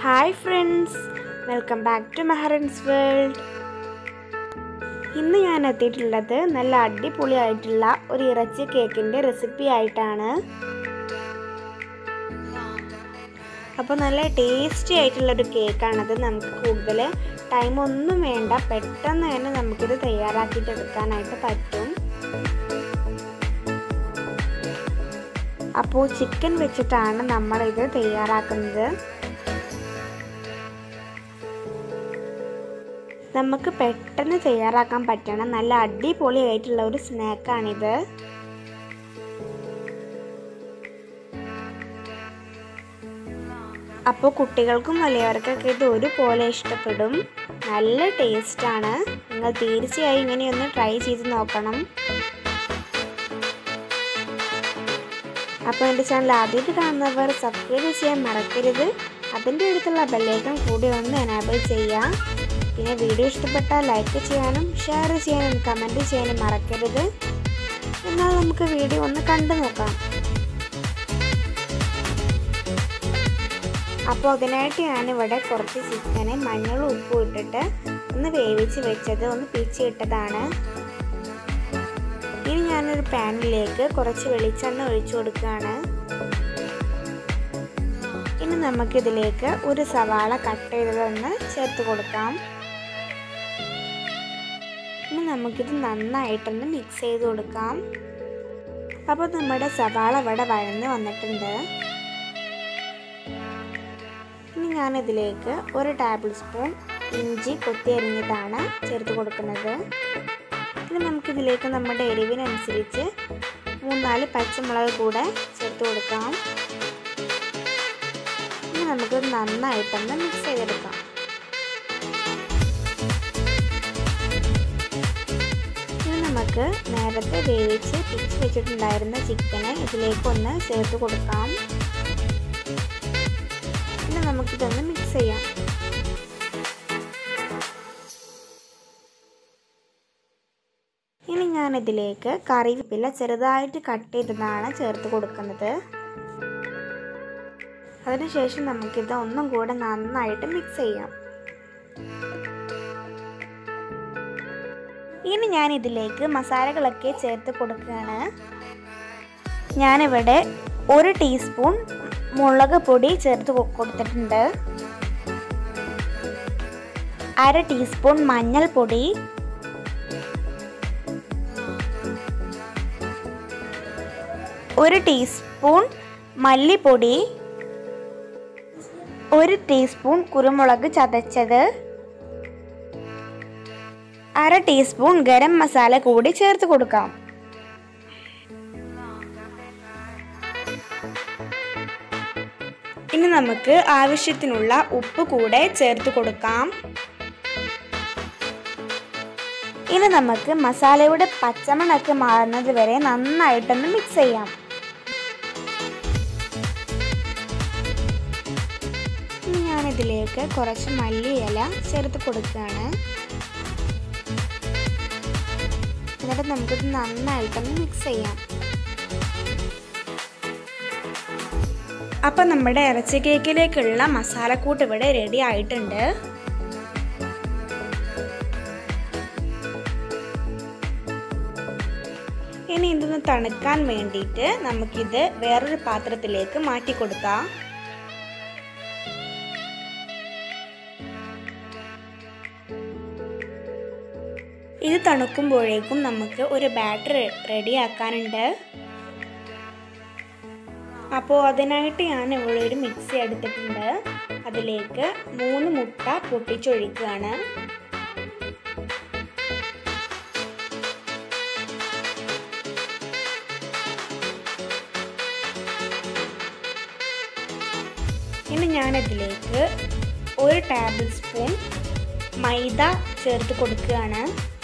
hi friends welcome back to Mehran's world ഇന്ന് ഞാൻ എത്തിയിട്ടുള്ളത് നല്ല അടിപൊളിയായിട്ടുള്ള ഒരു ഇറച്ചി കേക്കിൻ്റെ റെസിപ്പി ആയിട്ടാണ് അപ്പോൾ നല്ല ടേസ്റ്റി ആയിട്ടുള്ളൊരു കേക്കാണത് നമുക്ക് കൂടുതൽ ടൈം ഒന്നും വേണ്ട പെട്ടെന്ന് തന്നെ നമുക്കിത് തയ്യാറാക്കിയിട്ട് എടുക്കാനായിട്ട് പറ്റും അപ്പോൾ ചിക്കൻ വെച്ചിട്ടാണ് നമ്മളിത് തയ്യാറാക്കുന്നത് നമുക്ക് പെട്ടെന്ന് തയ്യാറാക്കാൻ പറ്റണ നല്ല അടിപൊളിയായിട്ടുള്ള ഒരു സ്നാക്കാണിത് അപ്പോൾ കുട്ടികൾക്കും വലിയവർക്കൊക്കെ ഇത് ഒരുപോലെ ഇഷ്ടപ്പെടും നല്ല ടേസ്റ്റാണ് നിങ്ങൾ തീർച്ചയായും ഇങ്ങനെയൊന്ന് ട്രൈ ചെയ്ത് നോക്കണം അപ്പോൾ എൻ്റെ ചാനൽ ആദ്യമായിട്ട് കാണുന്നവർ സബ്സ്ക്രൈബ് ചെയ്യാൻ മറക്കരുത് അതിൻ്റെ അടുത്തുള്ള ബെല്ലൈക്കൺ കൂടി ഒന്ന് എനാബിൾ ചെയ്യാം പിന്നെ വീഡിയോ ഇഷ്ടപ്പെട്ടാൽ ലൈക്ക് ചെയ്യാനും ഷെയർ ചെയ്യാനും കമൻറ്റ് ചെയ്യാനും മറക്കരുത് എന്നാൽ നമുക്ക് വീഡിയോ ഒന്ന് കണ്ടു നോക്കാം അപ്പോൾ അതിനായിട്ട് ഞാനിവിടെ കുറച്ച് ചിക്കന് മഞ്ഞളും ഉപ്പും ഇട്ടിട്ട് ഒന്ന് വേവിച്ച് വെച്ചത് ഒന്ന് പിച്ചിട്ടതാണ് ഇനി ഞാനൊരു പാനിലേക്ക് കുറച്ച് വെളിച്ചെണ്ണ ഒഴിച്ചു കൊടുക്കുകയാണ് ഇനി നമുക്കിതിലേക്ക് ഒരു സവാള കട്ട് ചെയ്തതൊന്ന് ചേർത്ത് കൊടുക്കാം ഇനി നമുക്കിത് നന്നായിട്ടൊന്ന് മിക്സ് ചെയ്ത് കൊടുക്കാം അപ്പോൾ നമ്മുടെ സവാള ഇവിടെ വഴന്ന് വന്നിട്ടുണ്ട് ഇനി ഞാനിതിലേക്ക് ഒരു ടേബിൾ സ്പൂൺ ഇഞ്ചി കൊത്തി അരിഞ്ഞതാണ് ചേർത്ത് കൊടുക്കുന്നത് ഇനി നമുക്കിതിലേക്ക് നമ്മുടെ എരിവിനനുസരിച്ച് മൂന്നാല് പച്ചമുളക് കൂടെ ചേർത്ത് കൊടുക്കാം ഇനി നമുക്ക് നന്നായിട്ടൊന്ന് മിക്സ് ചെയ്തെടുക്കാം ഇനി നമുക്ക് നേരത്തെ വേവിച്ച് പിച്ച് വെച്ചിട്ടുണ്ടായിരുന്ന ചിക്കന് ഇതിലേക്കൊന്ന് ചേർത്ത് കൊടുക്കാം ഇനി നമുക്കിതൊന്ന് മിക്സ് ചെയ്യാം ഇനി ഞാൻ ഇതിലേക്ക് കറിവേപ്പില ചെറുതായിട്ട് കട്ട് ചെയ്തതാണ് ചേർത്ത് കൊടുക്കുന്നത് അതിനുശേഷം നമുക്കിത് ഒന്നും കൂടെ നന്നായിട്ട് മിക്സ് ചെയ്യാം ഇനി ഞാൻ ഇതിലേക്ക് മസാലകളൊക്കെ ചേർത്ത് കൊടുക്കുകയാണ് ഞാനിവിടെ ഒരു ടീസ്പൂൺ മുളക് പൊടി ചേർത്ത് കൊടുത്തിട്ടുണ്ട് അര ടീസ്പൂൺ മഞ്ഞൾപ്പൊടി ഒരു ടീസ്പൂൺ മല്ലിപ്പൊടി ഒരു ടീസ്പൂൺ കുരുമുളക് ചതച്ചത് അര ടീസ്പൂൺ ഗരം മസാല കൂടി ചേർത്ത് കൊടുക്കാം ഇനി നമുക്ക് ആവശ്യത്തിനുള്ള ഉപ്പ് കൂടെ ചേർത്ത് കൊടുക്കാം ഇനി നമുക്ക് മസാലയുടെ പച്ചമണൊക്കെ മാറുന്നത് വരെ നന്നായിട്ടൊന്ന് മിക്സ് ചെയ്യാം ഇനി ഞാനിതിലേക്ക് കുറച്ച് മല്ലിയില ചേർത്ത് കൊടുക്കുകയാണ് എന്നിട്ട് നമുക്കിത് നന്നായിട്ടൊന്ന് മിക്സ് ചെയ്യാം അപ്പം നമ്മുടെ ഇറച്ചി കേക്കിലേക്കുള്ള മസാലക്കൂട്ട് ഇവിടെ റെഡി ആയിട്ടുണ്ട് ഇനി ഇതൊന്ന് തണുക്കാൻ വേണ്ടിയിട്ട് നമുക്കിത് വേറൊരു പാത്രത്തിലേക്ക് മാറ്റി കൊടുക്കാം ഇത് തണുക്കുമ്പോഴേക്കും നമുക്ക് ഒരു ബാറ്റർ റെഡിയാക്കാനുണ്ട് അപ്പോൾ അതിനായിട്ട് ഞാൻ ഇവിടെ ഒരു മിക്സി എടുത്തിട്ടുണ്ട് അതിലേക്ക് മൂന്ന് മുട്ട പൊട്ടിച്ചൊഴിക്കുകയാണ് ഇനി ഞാനതിലേക്ക് ഒരു ടേബിൾ സ്പൂൺ മൈദ ചേർത്ത് കൊടുക്കുകയാണ്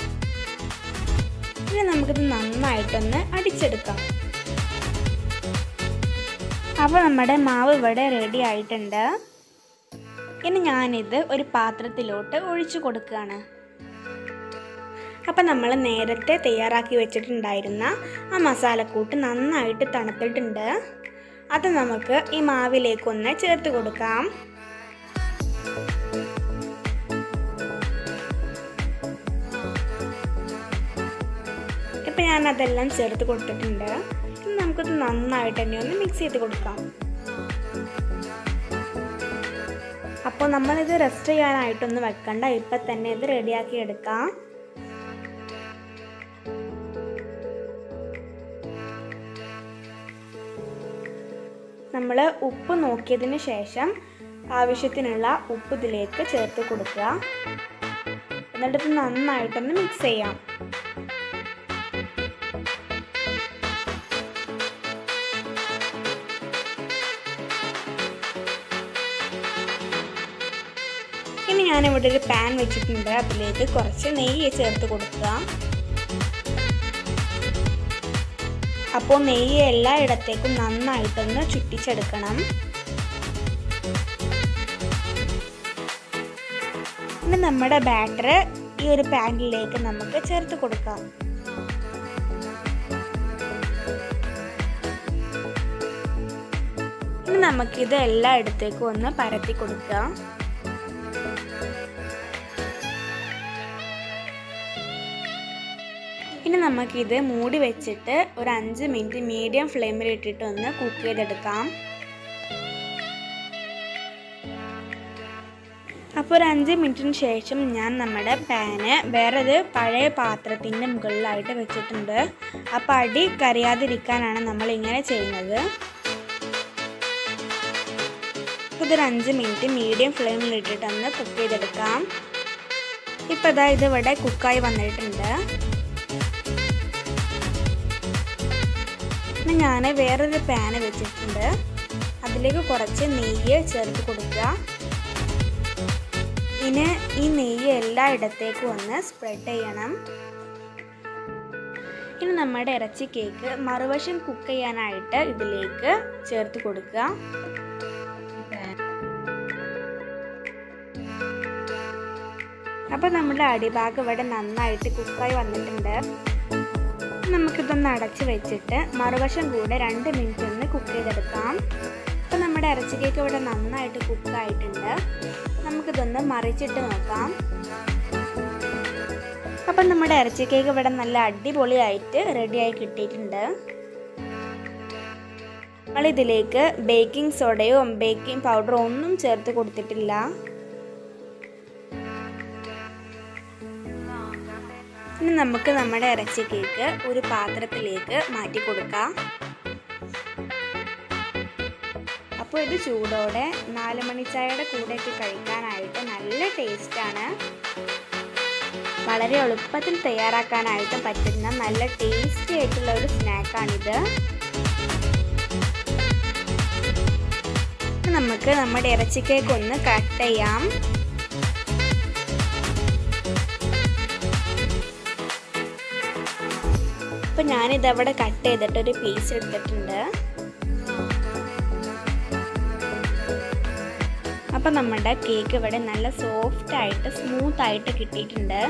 ഇനി നമുക്കിത് നന്നായിട്ടൊന്ന് അടിച്ചെടുക്കാം അപ്പോൾ നമ്മുടെ മാവ് ഇവിടെ റെഡി ആയിട്ടുണ്ട് ഇനി ഞാനിത് ഒരു പാത്രത്തിലോട്ട് ഒഴിച്ചു കൊടുക്കുകയാണ് അപ്പം നമ്മൾ നേരത്തെ തയ്യാറാക്കി വെച്ചിട്ടുണ്ടായിരുന്ന ആ മസാലക്കൂട്ട് നന്നായിട്ട് തണുത്തിട്ടുണ്ട് അത് നമുക്ക് ഈ മാവിലേക്കൊന്ന് ചേർത്ത് കൊടുക്കാം ഇപ്പം ഞാൻ അതെല്ലാം ചേർത്ത് കൊടുത്തിട്ടുണ്ട് ഇനി നമുക്കത് നന്നായിട്ട് തന്നെ ഒന്ന് മിക്സ് ചെയ്ത് കൊടുക്കാം അപ്പോൾ നമ്മളിത് റെസ്റ്റ് ചെയ്യാനായിട്ടൊന്നും വെക്കണ്ട ഇപ്പം തന്നെ ഇത് റെഡിയാക്കി എടുക്കാം നമ്മൾ ഉപ്പ് നോക്കിയതിന് ശേഷം ആവശ്യത്തിനുള്ള ഉപ്പ് ഇതിലേക്ക് ചേർത്ത് കൊടുക്കുക എന്നിട്ട് ഇത് നന്നായിട്ടൊന്ന് മിക്സ് ചെയ്യാം ഇനി ഞാനിവിടെ ഒരു പാൻ വെച്ചിട്ടുണ്ട് അതിലേക്ക് കുറച്ച് നെയ്യ് ചേർത്ത് കൊടുക്കുക അപ്പോൾ നെയ്യ് എല്ലായിടത്തേക്കും നന്നായിട്ടൊന്ന് ചുറ്റിച്ചെടുക്കണം ഇനി നമ്മുടെ ബാറ്റർ ഈ ഒരു പാനിലേക്ക് നമുക്ക് ചേർത്ത് കൊടുക്കാം ഇനി നമുക്കിത് എല്ലായിടത്തേക്കും ഒന്ന് പരത്തി കൊടുക്കാം ഇനി നമുക്കിത് മൂടി വെച്ചിട്ട് ഒരു അഞ്ച് മിനിറ്റ് മീഡിയം ഫ്ലെയിമിൽ ഇട്ടിട്ട് ഒന്ന് കുക്ക് ചെയ്തെടുക്കാം അപ്പോൾ ഒരു അഞ്ച് മിനിറ്റിന് ശേഷം ഞാൻ നമ്മുടെ പാന് വേറൊരു പഴയ പാത്രത്തിൻ്റെ മുകളിലായിട്ട് വെച്ചിട്ടുണ്ട് അപ്പോൾ അടി കരയാതിരിക്കാനാണ് നമ്മൾ ഇങ്ങനെ ചെയ്യുന്നത് ഇതൊരു അഞ്ച് മിനിറ്റ് മീഡിയം ഫ്ലെയിമിൽ ഇട്ടിട്ടൊന്ന് കുക്ക് ചെയ്തെടുക്കാം ഇപ്പോൾ ഇതാ ഇത് ഇവിടെ കുക്കായി വന്നിട്ടുണ്ട് പിന്നെ ഞാൻ വേറൊരു പാന് വെച്ചിട്ടുണ്ട് അതിലേക്ക് കുറച്ച് നെയ്യ് ചേർത്ത് കൊടുക്കുക ഇനി ഈ നെയ്യ് എല്ലായിടത്തേക്കും ഒന്ന് സ്പ്രെഡ് ചെയ്യണം ഇനി നമ്മുടെ ഇറച്ചി കേക്ക് മറുവശം കുക്ക് ചെയ്യാനായിട്ട് ഇതിലേക്ക് ചേർത്ത് കൊടുക്കുക അപ്പോൾ നമ്മുടെ അടിഭാഗം ഇവിടെ നന്നായിട്ട് കുക്കായി വന്നിട്ടുണ്ട് നമുക്കിതൊന്ന് അടച്ച് വെച്ചിട്ട് മറുവശം കൂടെ രണ്ട് മിനിറ്റ് ഒന്ന് കുക്ക് ചെയ്തെടുക്കാം അപ്പോൾ നമ്മുടെ ഇറച്ചി കേക്ക് ഇവിടെ നന്നായിട്ട് കുക്കായിട്ടുണ്ട് നമുക്കിതൊന്ന് മറിച്ചിട്ട് നോക്കാം അപ്പം നമ്മുടെ ഇറച്ചി കേക്ക് ഇവിടെ നല്ല അടിപൊളിയായിട്ട് റെഡിയായി കിട്ടിയിട്ടുണ്ട് നമ്മളിതിലേക്ക് ബേക്കിംഗ് സോഡയോ ബേക്കിംഗ് പൗഡറോ ഒന്നും ചേർത്ത് കൊടുത്തിട്ടില്ല ഇനി നമുക്ക് നമ്മുടെ ഇറച്ചി കേക്ക് ഒരു പാത്രത്തിലേക്ക് മാറ്റി കൊടുക്കാം അപ്പോൾ ഇത് ചൂടോടെ നാല് മണിച്ചായയുടെ കൂടെയൊക്കെ കഴിക്കാനായിട്ട് നല്ല ടേസ്റ്റാണ് വളരെ എളുപ്പത്തിൽ തയ്യാറാക്കാനായിട്ട് പറ്റുന്ന നല്ല ടേസ്റ്റി ആയിട്ടുള്ള ഒരു സ്നാക്കാണിത് നമുക്ക് നമ്മുടെ ഇറച്ചി കേക്ക് ഒന്ന് കട്ട് ചെയ്യാം അപ്പം ഞാനിതവിടെ കട്ട് ചെയ്തിട്ട് ഒരു പീസ് എടുത്തിട്ടുണ്ട് അപ്പം നമ്മുടെ കേക്ക് ഇവിടെ നല്ല സോഫ്റ്റ് ആയിട്ട് സ്മൂത്ത് ആയിട്ട് കിട്ടിയിട്ടുണ്ട്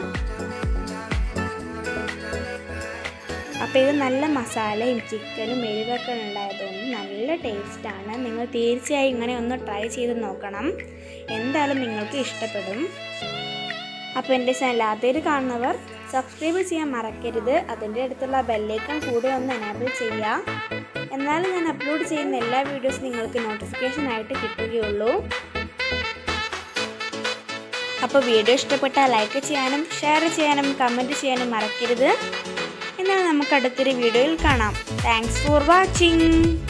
അപ്പോൾ ഇത് നല്ല മസാലയും ചിക്കനും എരിവൊക്കെ ഉണ്ടായതുകൊണ്ട് നല്ല ടേസ്റ്റാണ് നിങ്ങൾ തീർച്ചയായും ഇങ്ങനെ ഒന്ന് ട്രൈ ചെയ്ത് നോക്കണം എന്തായാലും നിങ്ങൾക്ക് ഇഷ്ടപ്പെടും അപ്പോൾ എൻ്റെ ചാനൽ ആദ്യമായിട്ട് കാണുന്നവർ സബ്സ്ക്രൈബ് ചെയ്യാൻ മറക്കരുത് അതിൻ്റെ അടുത്തുള്ള ബെല്ലേക്കൺ കൂടെ ഒന്ന് എനേബിൾ ചെയ്യുക എന്നാലും ഞാൻ അപ്ലോഡ് ചെയ്യുന്ന എല്ലാ വീഡിയോസും നിങ്ങൾക്ക് നോട്ടിഫിക്കേഷൻ ആയിട്ട് കിട്ടുകയുള്ളൂ അപ്പോൾ വീഡിയോ ഇഷ്ടപ്പെട്ടാൽ ലൈക്ക് ചെയ്യാനും ഷെയർ ചെയ്യാനും കമൻറ്റ് ചെയ്യാനും മറക്കരുത് എന്നാൽ നമുക്ക് അടുത്തൊരു വീഡിയോയിൽ കാണാം താങ്ക്സ് ഫോർ വാച്ചിങ്